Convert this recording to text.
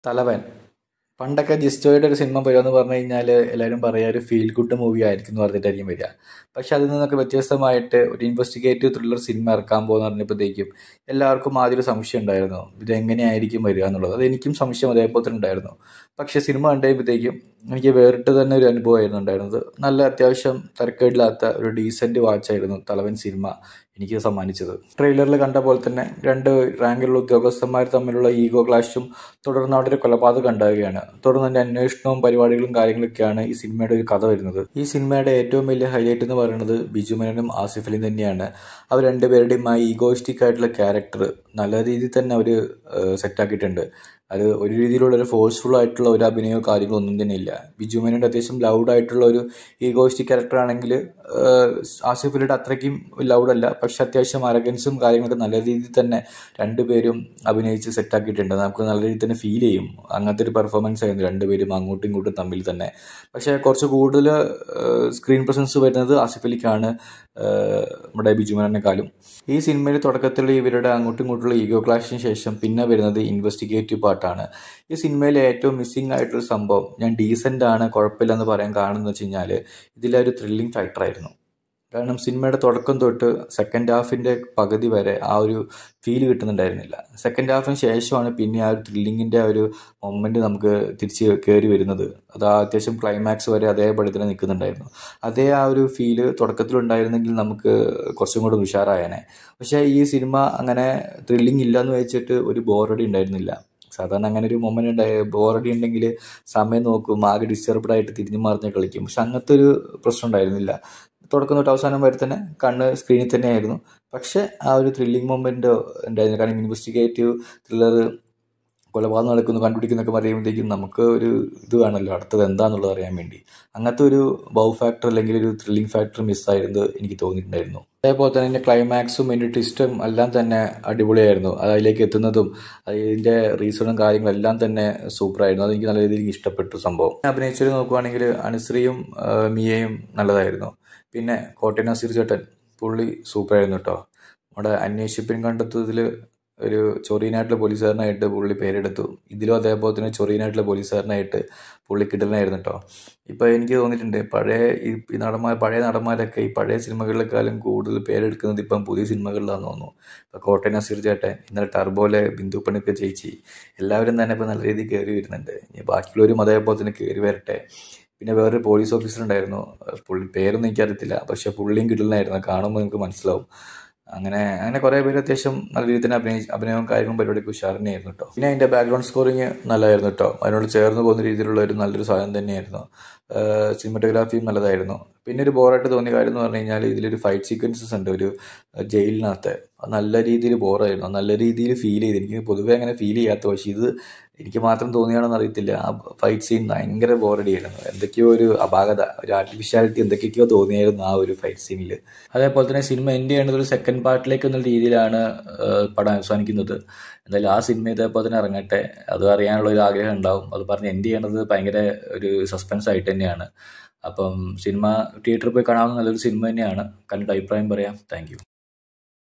തലവൻ പണ്ടൊക്കെ ജിസ്റ്റോയുടെ ഒരു സിനിമ വരുമെന്ന് പറഞ്ഞു കഴിഞ്ഞാൽ എല്ലാവരും പറയുക ഒരു ഫീൽ ഗുഡ് മൂവി ആയിരിക്കും എന്ന് പറഞ്ഞിട്ടായിരിക്കും വരിക പക്ഷെ അതിൽ നിന്നൊക്കെ വ്യത്യസ്തമായിട്ട് ഒരു ഇൻവെസ്റ്റിഗേറ്റീവ് ത്രില്ലർ സിനിമ ഇറക്കാൻ പോകുന്ന പറഞ്ഞപ്പോഴത്തേക്കും എല്ലാവർക്കും ആദ്യം ഒരു സംശയം ഉണ്ടായിരുന്നു ഇത് എങ്ങനെയായിരിക്കും വരിക എന്നുള്ളത് അത് എനിക്കും സംശയം അതേപോലെ തന്നെ ഉണ്ടായിരുന്നു പക്ഷെ സിനിമ കണ്ടുകഴിയുമ്പോഴത്തേക്കും എനിക്ക് വേറിട്ട് തന്നെ ഒരു അനുഭവമായിരുന്നു ഉണ്ടായിരുന്നത് നല്ല അത്യാവശ്യം തരക്കേടില്ലാത്ത ഒരു ഡീസൻറ്റ് വാച്ചായിരുന്നു തലവൻ സിനിമ എനിക്ക് സമ്മാനിച്ചത് ട്രെയിലറിൽ കണ്ട പോലെ തന്നെ രണ്ട് റാങ്കിലുള്ള ഉദ്യോഗസ്ഥന്മാർ തമ്മിലുള്ള ഈഗോ ക്ലാഷും തുടർന്ന് അവിടെ ഒരു കൊലപാതകം ഉണ്ടാവുകയാണ് തുടർന്ന് അതിൻ്റെ അന്വേഷണവും പരിപാടികളും കാര്യങ്ങളൊക്കെയാണ് ഈ സിനിമയുടെ ഒരു കഥ വരുന്നത് ഈ സിനിമയുടെ ഏറ്റവും വലിയ ഹൈലൈറ്റ് എന്ന് പറയുന്നത് ബിജു മേനനും ആസിഫ് അലിയും തന്നെയാണ് അവർ രണ്ടുപേരുടെയും ആ ഈഗോയിസ്റ്റിക് ആയിട്ടുള്ള ക്യാരക്ടർ നല്ല രീതിയിൽ തന്നെ അവർ സെറ്റാക്കിയിട്ടുണ്ട് അത് ഒരു രീതിയിലുള്ള ഒരു ഫോഴ്സ്ഫുൾ ആയിട്ടുള്ള ഒരു അഭിനയമോ കാര്യങ്ങളോ ഒന്നും തന്നെ ഇല്ല ബിജു മേനോൻ്റെ അത്യാവശ്യം ലൗഡ് ആയിട്ടുള്ള ഒരു ഈഗോയിസ്റ്റിക് ക്യാരക്ടർ ആണെങ്കിൽ ആസിഫ് അലിയുടെ അത്രയ്ക്കും ലൗഡ് അല്ല പക്ഷെ അത്യാവശ്യം അരഗൻസും കാര്യങ്ങളൊക്കെ നല്ല രീതിയിൽ തന്നെ രണ്ടുപേരും അഭിനയിച്ച് സെറ്റാക്കിയിട്ടുണ്ട് നമുക്ക് നല്ല രീതിയിൽ തന്നെ ഫീൽ ചെയ്യും അങ്ങനത്തെ ഒരു പെർഫോമൻസ് ആയിരുന്നു രണ്ടുപേരും അങ്ങോട്ടും ഇങ്ങോട്ടും തമ്മിൽ തന്നെ പക്ഷേ കുറച്ച് കൂടുതൽ സ്ക്രീൻ പ്രസൻസ് വരുന്നത് ആസിഫ് അലിക്കാണ് നമ്മുടെ ബിജു മേനോനെക്കാളും ഈ സിനിമയിൽ തുടക്കത്തിൽ ഇവരുടെ അങ്ങോട്ടും ഇങ്ങോട്ടുള്ള ഈഗോ ക്ലാഷിന് ശേഷം പിന്നെ വരുന്നത് ഇൻവെസ്റ്റിഗേറ്റീവ് പാർട്ടാണ് ഈ സിനിമയിലെ ഏറ്റവും മിസ്സിംഗ് ആയിട്ടുള്ള സംഭവം ഞാൻ ഡീസൻ്റ് ആണ് കുഴപ്പമില്ലെന്ന് പറയാൻ കാണുന്നത് വെച്ച് കഴിഞ്ഞാൽ ഇതിലൊരു ത്രില്ലിംഗ് ഫാക്ടറായിരുന്നു കാരണം സിനിമയുടെ തുടക്കം തൊട്ട് സെക്കൻഡ് ഹാഫിൻ്റെ പകുതി വരെ ആ ഒരു ഫീൽ കിട്ടുന്നുണ്ടായിരുന്നില്ല സെക്കൻഡ് ഹാഫിന് ശേഷമാണ് പിന്നെ ആ ഒരു ത്രില്ലിങ്ങിൻ്റെ ആ ഒരു മൊമെൻ്റ് നമുക്ക് തിരിച്ച് കയറി വരുന്നത് അത് ആ അത്യാവശ്യം ക്ലൈമാക്സ് വരെ അതേപടി തന്നെ നിൽക്കുന്നുണ്ടായിരുന്നു അതേ ആ ഒരു ഫീല് തുടക്കത്തിലുണ്ടായിരുന്നെങ്കിൽ നമുക്ക് കുറച്ചും കൂടെ ഉഷാറായേനെ പക്ഷേ ഈ സിനിമ അങ്ങനെ ത്രില്ലിംഗ് ഇല്ല എന്ന് വെച്ചിട്ട് ഒരു ബോറടി ഉണ്ടായിരുന്നില്ല സാധാരണ അങ്ങനെ ഒരു മൊമെൻ്റ് ഉണ്ടായ ബോറടി ഉണ്ടെങ്കിൽ സമയം നോക്കും ആകെ ഡിസ്റ്റർബ്ഡ് ആയിട്ട് തിരിഞ്ഞു മറിഞ്ഞ് കളിക്കും പക്ഷെ അങ്ങനത്തെ ഒരു പ്രശ്നം ഉണ്ടായിരുന്നില്ല തുടക്കം തൊട്ട് അവസാനം വരെ തന്നെ കണ്ണ് സ്ക്രീനിൽ തന്നെയായിരുന്നു പക്ഷേ ആ ഒരു ത്രില്ലിംഗ് മൊമെൻ്റ് ഉണ്ടായിരുന്നു കാരണം ഇൻവെസ്റ്റിഗേറ്റീവ് ത്രില്ലർ കൊലപാതകം നടക്കുന്നു കണ്ടുപിടിക്കുന്നൊക്കെ പറയുമ്പോഴത്തേക്കും നമുക്ക് ഒരു ഇത് വേണമല്ലോ അടുത്തത് എന്താണെന്നുള്ളത് അറിയാൻ വേണ്ടി അങ്ങനത്തെ ഒരു ബൗ ഫാക്ടർ അല്ലെങ്കിൽ ഒരു ത്രില്ലിംഗ് ഫാക്ടർ മിസ്സായിരുന്നത് എനിക്ക് തോന്നിയിട്ടുണ്ടായിരുന്നു അതേപോലെ തന്നെ അതിൻ്റെ ക്ലൈമാക്സും അതിൻ്റെ ട്വിസ്റ്റും എല്ലാം തന്നെ അടിപൊളിയായിരുന്നു അതിലേക്ക് എത്തുന്നതും അതിൻ്റെ റീസണും കാര്യങ്ങളും എല്ലാം തന്നെ സൂപ്പറായിരുന്നു അതെനിക്ക് നല്ല രീതിയിൽ ഇഷ്ടപ്പെട്ടു സംഭവം അഭിനയിച്ചവർ നോക്കുവാണെങ്കിൽ അനുശ്രീയും മിയയും നല്ലതായിരുന്നു പിന്നെ കോട്ടയം നസീർ ചേട്ടൻ പുള്ളി സൂപ്പറായിരുന്നു കേട്ടോ നമ്മുടെ അന്വേഷിപ്പിൻ കണ്ടെത്തതിൽ ഒരു ചൊറീനായിട്ടുള്ള പോലീസുകാരനായിട്ട് പുള്ളി പേരെടുത്തു ഇതിലും അതേപോലെ തന്നെ ചൊറീനായിട്ടുള്ള പോലീസുകാരനായിട്ട് പുള്ളി കിടനായിരുന്നു കേട്ടോ ഇപ്പോൾ എനിക്ക് തോന്നിയിട്ടുണ്ട് പഴയ ഈ നടന്മാർ പഴയ നടന്മാരൊക്കെ ഈ പഴയ സിനിമകളിലെക്കാളും കൂടുതൽ പേരെടുക്കുന്നത് ഇപ്പം പുതിയ സിനിമകളിലാണെന്ന് തോന്നുന്നു ഇപ്പോൾ കോട്ടയം നസീർ ചേട്ടൻ ഇന്നലെ ടർബോലെ ബിന്ദു പണിക്ക് ചേച്ചി എല്ലാവരും തന്നെ ഇപ്പോൾ നല്ല രീതിയിൽ കയറി വരുന്നുണ്ട് ഇനി ബാക്കിയുള്ളവരും അതേപോലെ തന്നെ കയറി വരട്ടെ പിന്നെ വേറൊരു പോലീസ് ഓഫീസർ ഉണ്ടായിരുന്നു പുള്ളി പേരൊന്നും എനിക്കറിയത്തില്ല പക്ഷെ പുള്ളിയും കിടലായിരുന്നു കാണുമ്പോൾ നിങ്ങൾക്ക് മനസ്സിലാവും അങ്ങനെ അങ്ങനെ കുറേ പേര് അത്യാവശ്യം നല്ല രീതിയിൽ തന്നെ അഭിനയി അഭിനയവും കാര്യങ്ങളും പരിപാടിയൊക്കെ ഉഷാറിനെയായിരുന്നു കേട്ടോ പിന്നെ അതിൻ്റെ ബാക്ക്ഗ്രൗണ്ട് സ്കോറിങ് നല്ലതായിരുന്നു കേട്ടോ അതിനോട് ചേർന്ന് പോകുന്ന രീതിയിലുള്ള ഒരു നല്ലൊരു സാധനം തന്നെയായിരുന്നു സിനിമറ്റോഗ്രാഫിയും നല്ലതായിരുന്നു പിന്നെ ഒരു ബോറായിട്ട് തോന്നിയ കാര്യം എന്ന് പറഞ്ഞു കഴിഞ്ഞാൽ ഇതിലൊരു ഫൈറ്റ് സീക്വൻസസ് ഉണ്ട് ഒരു ജയിലിനകത്ത് നല്ല രീതിയിൽ ബോറായിരുന്നു നല്ല രീതിയിൽ ഫീൽ ചെയ്ത് എനിക്ക് പൊതുവേ അങ്ങനെ ഫീൽ ചെയ്യാത്ത പക്ഷേ ഇത് എനിക്ക് മാത്രം തോന്നിയാണെന്ന് അറിയത്തില്ല ആ ഫൈറ്റ് സീൻ ഭയങ്കര ബോറടിയായിരുന്നു എന്തൊക്കെയോ ഒരു അപാകത ഒരു ആർട്ടിഫിഷ്യാലിറ്റി എന്തൊക്കെയൊക്കെയോ തോന്നിയായിരുന്നു ആ ഒരു ഫൈറ്റ് സീനിൽ അതേപോലെ തന്നെ സിനിമ എൻഡ് ചെയ്യേണ്ടത് ഒരു സെക്കൻഡ് പാർട്ടിലേക്ക് എന്നുള്ള രീതിയിലാണ് പടം അവസാനിക്കുന്നത് എന്തായാലും ആ സിനിമ ഇതേപോലെ തന്നെ ഇറങ്ങട്ടെ അത് അറിയാനുള്ള ഒരു ആഗ്രഹം ഉണ്ടാവും അത് പറഞ്ഞ് എൻഡ് ചെയ്യണത് ഭയങ്കര ഒരു സസ്പെൻസ് ആയിട്ട് തന്നെയാണ് അപ്പം സിനിമ തിയേറ്ററിൽ പോയി കാണാവുന്ന നല്ലൊരു സിനിമ തന്നെയാണ് കണ്ടിട്ട് അഭിപ്രായം പറയാം താങ്ക്